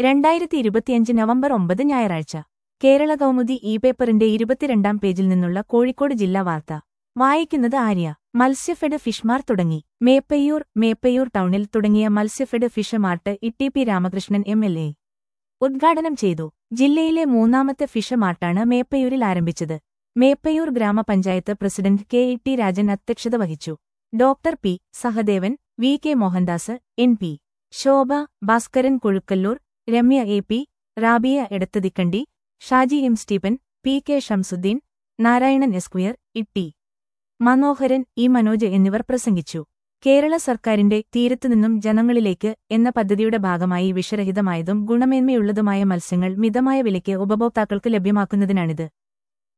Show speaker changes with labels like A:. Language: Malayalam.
A: രണ്ടായിരത്തി ഇരുപത്തിയഞ്ച് നവംബർ ഒമ്പത് ഞായറാഴ്ച കേരള കൗമുദി ഇ പേപ്പറിന്റെ ഇരുപത്തിരണ്ടാം പേജിൽ നിന്നുള്ള കോഴിക്കോട് ജില്ലാ വാർത്ത വായിക്കുന്നത് ആര്യ മത്സ്യഫെഡ് ഫിഷ്മാർ തുടങ്ങി മേപ്പയ്യൂർ മേപ്പയ്യൂർ ടൗണിൽ തുടങ്ങിയ Matsyafed fish mart E P Ramakrishnan M L A ഉദ്ഘാടനം ചെയ്തു ജില്ലയിലെ മൂന്നാമത്തെ ഫിഷ് മാർട്ടാണ് മേപ്പയ്യൂരിൽ ആരംഭിച്ചത് Meppayur gramapanchayat president K E T Rajan അധ്യക്ഷത വഹിച്ചു doctor P Sahadevan V K Mohandas N P Shobha Bhaskaran Kozhukkallur Ramya A P Rabiya Edathathikkandi Shaji M Stephen P K Shamsuddin Narayanan esquire Itty Manoharan E Manoj എന്നിവർ പ്രസംഗിച്ചു കേരള സർക്കാരിന്റെ തീരത്തുനിന്നും ജനങ്ങളിലേക്ക് എന്ന പദ്ധതിയുടെ ഭാഗമായി വിഷരഹിതമായതും ഗുണമേന്മയുള്ളതുമായ മത്സ്യങ്ങൾ മിതമായ വിലയ്ക്ക് ഉപഭോക്താക്കൾക്ക് ലഭ്യമാക്കുന്നതിനാണിത്